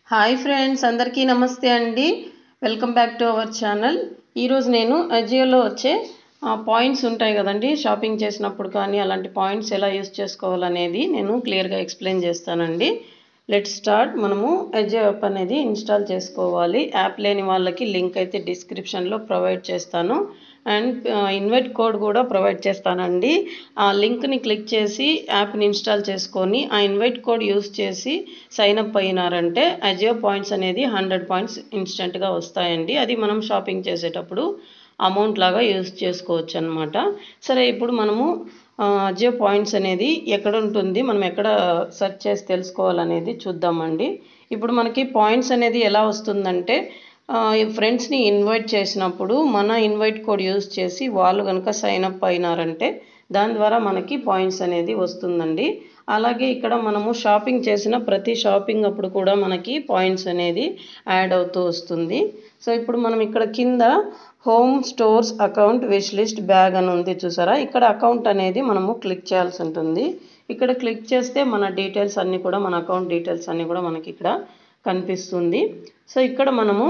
hi friends అందరికీ నమస్తే అండి welcome back to our channel ఈరోజు నేను అజియోలో వచ్చే పాయింట్స్ ఉంటాయి కదండి షాపింగ్ చేసినప్పుడు కానీ అలాంటి పాయింట్స్ ఎలా యూస్ చేసుకోవాలనేది నేను క్లియర్గా ఎక్స్ప్లెయిన్ చేస్తానండి లెట్ స్టార్ట్ మనము అజియో యాప్ అనేది ఇన్స్టాల్ చేసుకోవాలి యాప్ లేని వాళ్ళకి లింక్ అయితే డిస్క్రిప్షన్లో ప్రొవైడ్ చేస్తాను అండ్ ఇన్వైట్ కోడ్ కూడా ప్రొవైడ్ చేస్తానండి ఆ లింక్ని క్లిక్ చేసి యాప్ని ఇన్స్టాల్ చేసుకొని ఆ ఇన్వైట్ కోడ్ యూస్ చేసి సైన్ అప్ అయినారంటే అజియో పాయింట్స్ అనేది హండ్రెడ్ పాయింట్స్ ఇన్స్టెంట్గా వస్తాయండి అది మనం షాపింగ్ చేసేటప్పుడు అమౌంట్ లాగా యూస్ చేసుకోవచ్చు అనమాట సరే ఇప్పుడు మనము అజియో పాయింట్స్ అనేది ఎక్కడ ఉంటుంది మనం ఎక్కడ సెర్చ్ చేసి తెలుసుకోవాలనేది చూద్దామండి ఇప్పుడు మనకి పాయింట్స్ అనేది ఎలా వస్తుందంటే ఫ్రెండ్స్ని ఇన్వైట్ చేసినప్పుడు మన ఇన్వైట్ కోడ్ యూస్ చేసి వాళ్ళు కనుక సైన్ అప్ అయినారంటే దాని ద్వారా మనకి పాయింట్స్ అనేది వస్తుందండి అలాగే ఇక్కడ మనము షాపింగ్ చేసిన ప్రతి షాపింగ్ అప్పుడు కూడా మనకి పాయింట్స్ అనేది యాడ్ అవుతూ వస్తుంది సో ఇప్పుడు మనం ఇక్కడ కింద home stores account wish list bag అని ఉంది చూసారా ఇక్కడ అకౌంట్ అనేది మనము క్లిక్ చేయాల్సి ఉంటుంది ఇక్కడ క్లిక్ చేస్తే మన డీటెయిల్స్ అన్నీ కూడా మన అకౌంట్ డీటెయిల్స్ అన్నీ కూడా మనకి ఇక్కడ కనిపిస్తుంది సో ఇక్కడ మనము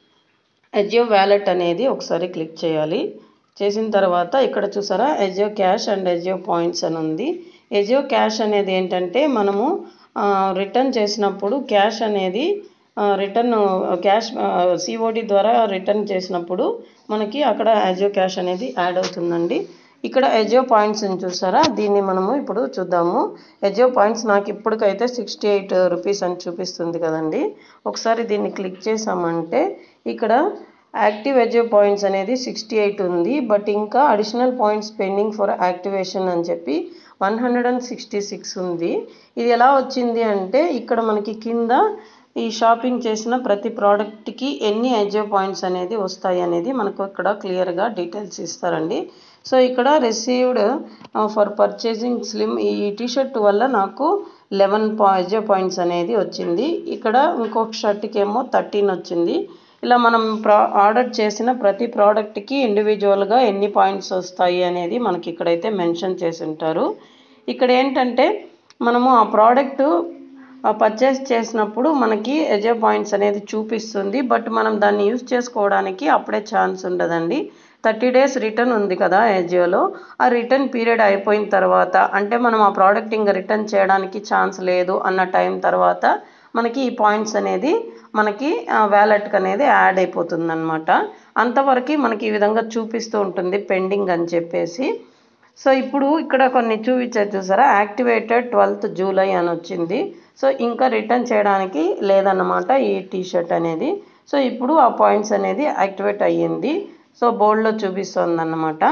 ఎజియో వ్యాలెట్ అనేది ఒకసారి క్లిక్ చేయాలి చేసిన తర్వాత ఇక్కడ చూసారా Ajio cash and Ajio points అని ఉంది ఎజియో క్యాష్ అనేది ఏంటంటే మనము రిటర్న్ చేసినప్పుడు క్యాష్ అనేది రిటర్న్ క్యాష్ సిఓడి ద్వారా రిటర్న్ చేసినప్పుడు మనకి అక్కడ ఎజియో క్యాష్ అనేది యాడ్ అవుతుందండి ఇక్కడ ఎజియో పాయింట్స్ చూసారా దీన్ని మనము ఇప్పుడు చూద్దాము ఎజియో పాయింట్స్ నాకు ఇప్పటికైతే సిక్స్టీ ఎయిట్ రూపీస్ అని చూపిస్తుంది కదండి ఒకసారి దీన్ని క్లిక్ చేసామంటే ఇక్కడ యాక్టివ్ ఎజియో పాయింట్స్ అనేది సిక్స్టీ ఎయిట్ ఉంది బట్ ఇంకా additional points pending for activation అని చెప్పి one hundred and sixty six ఉంది ఇది ఎలా వచ్చింది అంటే ఇక్కడ మనకి కింద ఈ షాపింగ్ చేసిన ప్రతి ప్రోడక్ట్కి ఎన్ని ఎజియో పాయింట్స్ అనేది వస్తాయి అనేది మనకు ఇక్కడ క్లియర్గా డీటెయిల్స్ ఇస్తారండి సో ఇక్కడ రిసీవ్డ్ ఫర్ పర్చేసింగ్ స్లిమ్ ఈ టీషర్ట్ వల్ల నాకు లెవెన్ ఎజియో పాయింట్స్ అనేది వచ్చింది ఇక్కడ ఇంకొక షర్ట్కి ఏమో థర్టీన్ వచ్చింది ఇలా మనం ప్రా ఆర్డర్ చేసిన ప్రతి ప్రోడక్ట్కి ఇండివిజువల్గా ఎన్ని పాయింట్స్ వస్తాయి అనేది మనకి ఇక్కడైతే మెన్షన్ చేసి ఉంటారు ఇక్కడ ఏంటంటే మనము ఆ ప్రోడక్ట్ పర్చేస్ చేసినప్పుడు మనకి ఎజో పాయింట్స్ అనేది చూపిస్తుంది బట్ మనం దాన్ని యూజ్ చేసుకోవడానికి అప్పుడే ఛాన్స్ ఉండదండి థర్టీ డేస్ రిటర్న్ ఉంది కదా ఎజియోలో ఆ రిటర్న్ పీరియడ్ అయిపోయిన తర్వాత అంటే మనం ఆ ప్రోడక్ట్ ఇంకా రిటర్న్ చేయడానికి ఛాన్స్ లేదు అన్న టైం తర్వాత మనకి ఈ పాయింట్స్ అనేది మనకి వ్యాలెట్కి అనేది యాడ్ అయిపోతుంది అనమాట అంతవరకు మనకి ఈ విధంగా చూపిస్తూ ఉంటుంది పెండింగ్ అని చెప్పేసి సో ఇప్పుడు ఇక్కడ కొన్ని చూపించారు చూసారా యాక్టివేటెడ్ ట్వెల్త్ జూలై అని వచ్చింది సో ఇంకా రిటర్న్ చేయడానికి లేదన్నమాట ఈ టీషర్ట్ అనేది సో ఇప్పుడు ఆ పాయింట్స్ అనేది యాక్టివేట్ అయ్యింది సో బోర్డులో చూపిస్తుంది అన్నమాట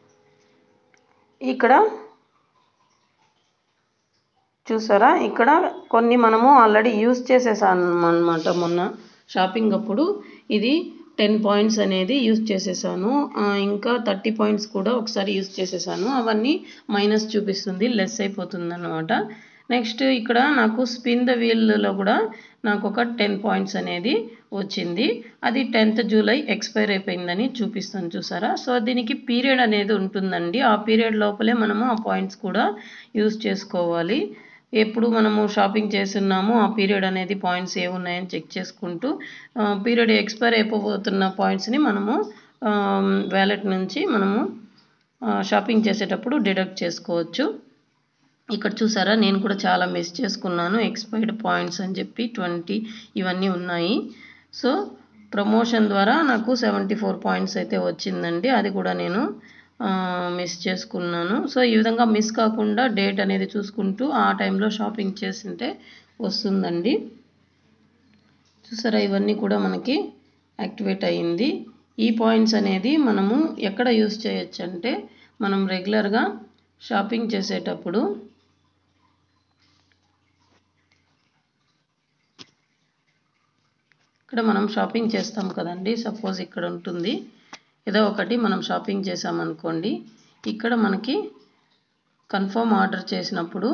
ఇక్కడ చూసారా ఇక్కడ కొన్ని మనము ఆల్రెడీ యూస్ చేసేసాను అనమాట మొన్న షాపింగ్ అప్పుడు ఇది టెన్ పాయింట్స్ అనేది యూస్ చేసేసాను ఇంకా థర్టీ పాయింట్స్ కూడా ఒకసారి యూస్ చేసేసాను అవన్నీ మైనస్ చూపిస్తుంది లెస్ అయిపోతుంది అనమాట నెక్స్ట్ ఇక్కడ నాకు స్పిన్ ద వీల్లో కూడా నాకు ఒక టెన్ పాయింట్స్ అనేది వచ్చింది అది టెన్త్ జూలై ఎక్స్పైర్ అయిపోయిందని చూపిస్తాను చూసారా సో దీనికి పీరియడ్ అనేది ఉంటుందండి ఆ పీరియడ్ లోపలే మనము ఆ పాయింట్స్ కూడా యూస్ చేసుకోవాలి ఎప్పుడు మనము షాపింగ్ చేస్తున్నామో ఆ పీరియడ్ అనేది పాయింట్స్ ఏ ఉన్నాయని చెక్ చేసుకుంటూ పీరియడ్ ఎక్స్పైర్ అయిపోతున్న పాయింట్స్ని మనము వ్యాలెట్ నుంచి మనము షాపింగ్ చేసేటప్పుడు డిడక్ట్ చేసుకోవచ్చు ఇక్కడ చూసారా నేను కూడా చాలా మిస్ చేసుకున్నాను ఎక్స్పైర్డ్ పాయింట్స్ అని చెప్పి ట్వంటీ ఇవన్నీ ఉన్నాయి సో ప్రమోషన్ ద్వారా నాకు సెవెంటీ ఫోర్ పాయింట్స్ అయితే వచ్చిందండి అది కూడా నేను మిస్ చేసుకున్నాను సో ఈ విధంగా మిస్ కాకుండా డేట్ అనేది చూసుకుంటూ ఆ టైంలో షాపింగ్ చేస్తుంటే వస్తుందండి చూసారా ఇవన్నీ కూడా మనకి యాక్టివేట్ అయ్యింది ఈ పాయింట్స్ అనేది మనము ఎక్కడ యూస్ చేయొచ్చు అంటే మనం రెగ్యులర్గా షాపింగ్ చేసేటప్పుడు ఇక్కడ మనం షాపింగ్ చేస్తాం కదండి సపోజ్ ఇక్కడ ఉంటుంది ఏదో ఒకటి మనం షాపింగ్ చేసామనుకోండి ఇక్కడ మనకి కన్ఫర్మ్ ఆర్డర్ చేసినప్పుడు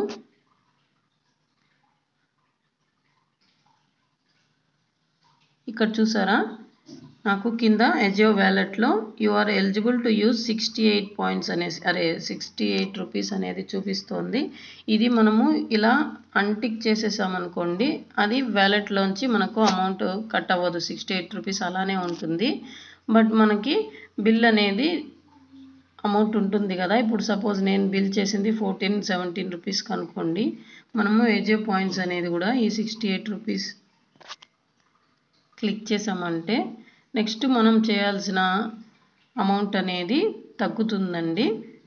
ఇక్కడ చూసారా నాకు కింద ఎజియో వ్యాలెట్లో you are eligible to use sixty eight points అనేసి అరే సిక్స్టీ ఎయిట్ రూపీస్ అనేది చూపిస్తోంది ఇది మనము ఇలా అన్టిక్ చేసేసామనుకోండి అది వ్యాలెట్లోంచి మనకు అమౌంట్ కట్ అవ్వదు సిక్స్టీ ఎయిట్ రూపీస్ అలానే ఉంటుంది బట్ మనకి బిల్ అనేది అమౌంట్ ఉంటుంది కదా ఇప్పుడు సపోజ్ నేను బిల్ చేసింది ఫోర్టీన్ సెవెంటీన్ రూపీస్ కనుక్కోండి మనము ఏజే పాయింట్స్ అనేది కూడా ఈ సిక్స్టీ ఎయిట్ రూపీస్ క్లిక్ చేసామంటే నెక్స్ట్ మనం చేయాల్సిన అమౌంట్ అనేది తగ్గుతుందండి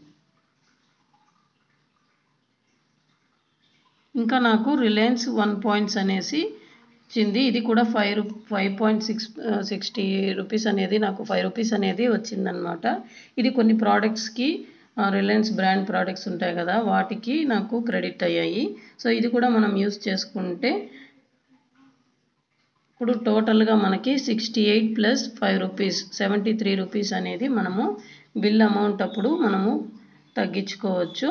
ఇంకా నాకు రిలయన్స్ వన్ పాయింట్స్ అనేసి వచ్చింది ఇది కూడా ఫైవ్ రూ five point six sixty rupees అనేది నాకు ఫైవ్ రూపీస్ అనేది వచ్చిందనమాట ఇది కొన్ని ప్రోడక్ట్స్కి రిలయన్స్ బ్రాండ్ ప్రోడక్ట్స్ ఉంటాయి కదా వాటికి నాకు క్రెడిట్ అయ్యాయి సో ఇది కూడా మనం యూస్ చేసుకుంటే ఇప్పుడు టోటల్గా మనకి sixty eight plus five rupees seventy three rupees అనేది మనము బిల్ అమౌంట్ అప్పుడు మనము తగ్గించుకోవచ్చు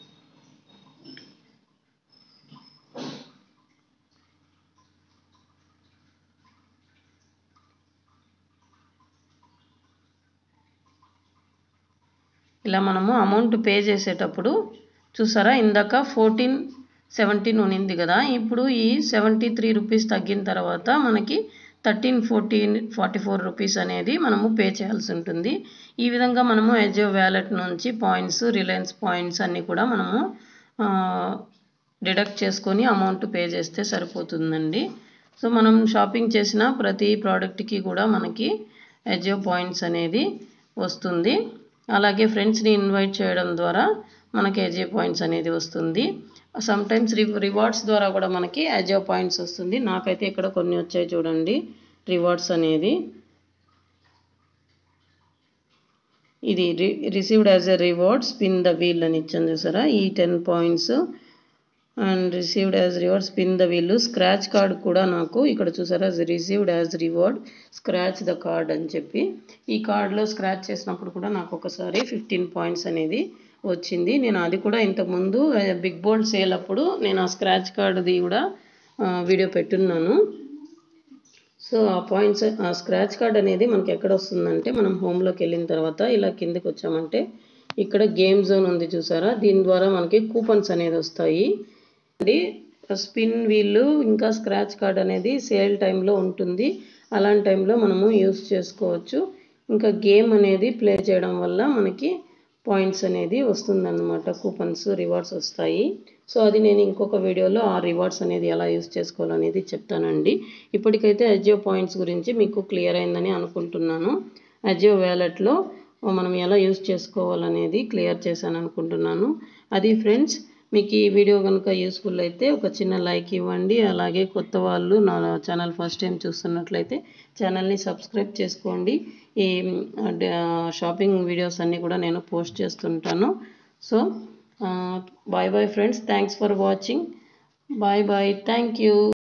ఇలా మనము అమౌంట్ పే చేసేటప్పుడు చూసారా ఇందాక ఫోర్టీన్ సెవెంటీన్ ఉనింది కదా ఇప్పుడు ఈ సెవెంటీ త్రీ రూపీస్ తగ్గిన తర్వాత మనకి thirteen fourteen forty four rupees అనేది మనము పే చేయాల్సి ఉంటుంది ఈ విధంగా మనము ఎజో వ్యాలెట్ నుంచి పాయింట్స్ రిలయన్స్ పాయింట్స్ అన్నీ కూడా మనము డిడక్ట్ చేసుకొని అమౌంట్ పే చేస్తే సరిపోతుందండి సో మనం షాపింగ్ చేసిన ప్రతి ప్రోడక్ట్కి కూడా మనకి ఎజో పాయింట్స్ అనేది వస్తుంది అలాగే ఫ్రెండ్స్ని ఇన్వైట్ చేయడం ద్వారా మనకి ఎజే పాయింట్స్ అనేది వస్తుంది సమ్ టైమ్స్ రి రివార్డ్స్ ద్వారా కూడా మనకి అజో పాయింట్స్ వస్తుంది నాకైతే ఇక్కడ కొన్ని వచ్చాయి చూడండి రివార్డ్స్ అనేది ఇది రి received as a reward spin the wheel అని ఇచ్చాను చూసారా ఈ ten points and received as reward spin the wheel scratch card కూడా నాకు ఇక్కడ చూసారా received as reward scratch the card అని చెప్పి ఈ కార్డ్లో స్క్రాచ్ చేసినప్పుడు కూడా నాకు ఒకసారి ఫిఫ్టీన్ పాయింట్స్ అనేది వచ్చింది నేను అది కూడా ఇంతకుముందు బిగ్ బోల్డ్ సేల్ అప్పుడు నేను ఆ స్క్రాచ్ కార్డ్ది కూడా వీడియో పెట్టున్నాను సో ఆ పాయింట్స్ ఆ స్క్రాచ్ కార్డ్ అనేది మనకి ఎక్కడ వస్తుందంటే మనం హోమ్లోకి వెళ్ళిన తర్వాత ఇలా కిందకి వచ్చామంటే ఇక్కడ గేమ్ జోన్ ఉంది చూసారా దీని ద్వారా మనకి కూపన్స్ అనేది వస్తాయి అండి స్పిన్ వీల్ ఇంకా స్క్రాచ్ కార్డ్ అనేది సేల్ టైంలో ఉంటుంది అలాంటి టైంలో మనము యూస్ చేసుకోవచ్చు ఇంకా గేమ్ అనేది ప్లే చేయడం వల్ల మనకి పాయింట్స్ అనేది వస్తుందన్నమాట కూపన్స్ రివార్డ్స్ వస్తాయి సో అది నేను ఇంకొక వీడియోలో ఆ రివార్డ్స్ అనేది ఎలా యూస్ చేసుకోవాలనేది చెప్తానండి ఇప్పటికైతే అజియో పాయింట్స్ గురించి మీకు క్లియర్ అయిందని అనుకుంటున్నాను అజియో వ్యాలెట్లో మనం ఎలా యూస్ చేసుకోవాలనేది క్లియర్ చేశాను అనుకుంటున్నాను అది ఫ్రెండ్స్ మీకు ఈ వీడియో కనుక యూస్ఫుల్ అయితే ఒక చిన్న లైక్ ఇవ్వండి అలాగే కొత్త వాళ్ళు నా ఛానల్ ఫస్ట్ టైం చూస్తున్నట్లయితే ఛానల్ని సబ్స్క్రైబ్ చేసుకోండి ఈ షాపింగ్ వీడియోస్ అన్నీ కూడా నేను పోస్ట్ చేస్తుంటాను so bye bye friends thanks for watching bye bye thank you